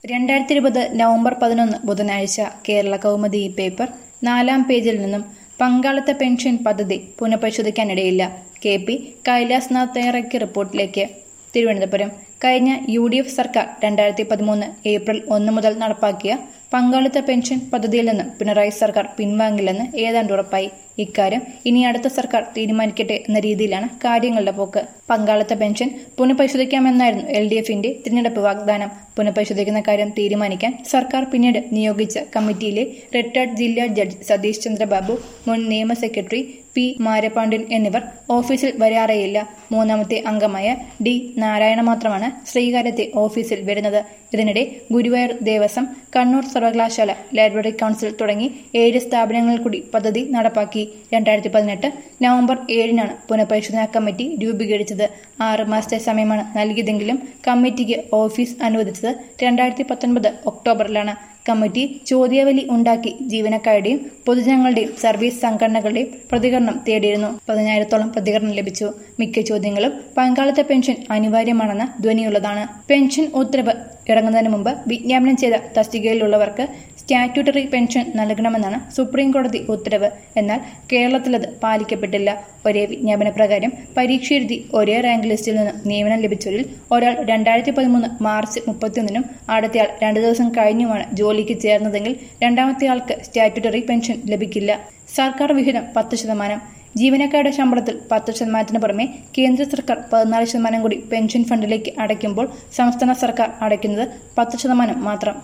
രണ്ടായിരത്തി ഇരുപത് നവംബർ പതിനൊന്ന് ബുധനാഴ്ച കേരള കൗമുദി ഈ പേപ്പർ നാലാം പേജിൽ നിന്നും പങ്കാളിത്ത പെൻഷൻ പദ്ധതി പുനഃപരിശോധിക്കാനിടയില്ല കെ പി കൈലാസ്നാഥ് തയ്യാറാക്കിയ റിപ്പോർട്ടിലേക്ക് തിരുവനന്തപുരം കഴിഞ്ഞ യു ഡി എഫ് സർക്കാർ രണ്ടായിരത്തി പതിമൂന്ന് ഏപ്രിൽ ഒന്ന് മുതൽ നടപ്പാക്കിയ പങ്കാളിത്ത പെൻഷൻ പദ്ധതിയിൽ നിന്ന് പിണറായി സർക്കാർ പിൻവാങ്ങില്ലെന്ന് ഏതാണ്ട് ഉറപ്പായി ഇക്കാര്യം ഇനി അടുത്ത സർക്കാർ തീരുമാനിക്കട്ടെ എന്ന രീതിയിലാണ് കാര്യങ്ങളുടെ പോക്ക് പങ്കാളിത്ത പെൻഷൻ പുനഃപരിശോധിക്കാമെന്നായിരുന്നു എൽ ഡി എഫിന്റെ തിരഞ്ഞെടുപ്പ് വാഗ്ദാനം പുനഃപരിശോധിക്കുന്ന കാര്യം തീരുമാനിക്കാൻ സർക്കാർ പിന്നീട് നിയോഗിച്ച കമ്മിറ്റിയിലെ റിട്ടയർഡ് ജില്ലാ ജഡ്ജ് സതീഷ് ചന്ദ്രബാബു മുൻ നിയമ സെക്രട്ടറി പി മാരപാണ്ഡ്യൻ എന്നിവർ ഓഫീസിൽ വരാറേയില്ല മൂന്നാമത്തെ അംഗമായ ഡി നാരായണ മാത്രമാണ് ശ്രീകാര്യത്തെ ഓഫീസിൽ വരുന്നത് ഇതിനിടെ ഗുരുവായൂർ ദേവസ്വം കണ്ണൂർ സർവകലാശാല ലൈബ്രറി കൗൺസിൽ തുടങ്ങി ഏഴ് സ്ഥാപനങ്ങളിൽ കൂടി പദ്ധതി നടപ്പാക്കി രണ്ടായിരത്തി പതിനെട്ട് നവംബർ ഏഴിനാണ് പുനഃപരിശോധനാ കമ്മിറ്റി രൂപീകരിച്ചത് ആറ് മാസത്തെ സമയമാണ് നൽകിയതെങ്കിലും കമ്മിറ്റിക്ക് ഓഫീസ് അനുവദിച്ചത് രണ്ടായിരത്തി പത്തൊൻപത് ഒക്ടോബറിലാണ് കമ്മിറ്റി ചോദ്യാവലി ഉണ്ടാക്കി ജീവനക്കാരുടെയും പൊതുജനങ്ങളുടെയും സർവീസ് സംഘടനകളുടെയും പ്രതികരണം തേടിയിരുന്നു പതിനായിരത്തോളം പ്രതികരണം ലഭിച്ചു മിക്ക ചോദ്യങ്ങളും പങ്കാളിത്ത പെൻഷൻ അനിവാര്യമാണെന്ന ധ്വനിയുള്ളതാണ് പെൻഷൻ ഉത്തരവ് ഇറങ്ങുന്നതിന് മുമ്പ് വിജ്ഞാപനം ചെയ്ത തസ്തികയിലുള്ളവർക്ക് സ്റ്റാറ്റ്യൂട്ടറി പെൻഷൻ നൽകണമെന്നാണ് സുപ്രീം കോടതി ഉത്തരവ് എന്നാൽ കേരളത്തിലത് പാലിക്കപ്പെട്ടില്ല ഒരേ വിജ്ഞാപന പ്രകാരം പരീക്ഷ എഴുതി ഒരേ റാങ്ക് ലിസ്റ്റിൽ നിന്ന് നിയമനം ലഭിച്ചവരിൽ ഒരാൾ രണ്ടായിരത്തി പതിമൂന്ന് മാർച്ച് മുപ്പത്തിയൊന്നിനും അടുത്തയാൾ രണ്ടു ദിവസം കഴിഞ്ഞുമാണ് ജോലിക്ക് ചേർന്നതെങ്കിൽ രണ്ടാമത്തെ ആൾക്ക് സ്റ്റാറ്റ്യൂട്ടറി പെൻഷൻ ലഭിക്കില്ല സർക്കാർ വിഹിതം പത്ത് ശതമാനം ജീവനക്കാരുടെ ശമ്പളത്തിൽ പത്ത് ശതമാനത്തിന് പുറമെ കേന്ദ്ര സർക്കാർ പതിനാല് ശതമാനം കൂടി പെൻഷൻ ഫണ്ടിലേക്ക് അടയ്ക്കുമ്പോൾ സംസ്ഥാന സർക്കാർ അടയ്ക്കുന്നത് പത്ത് ശതമാനം മാത്രം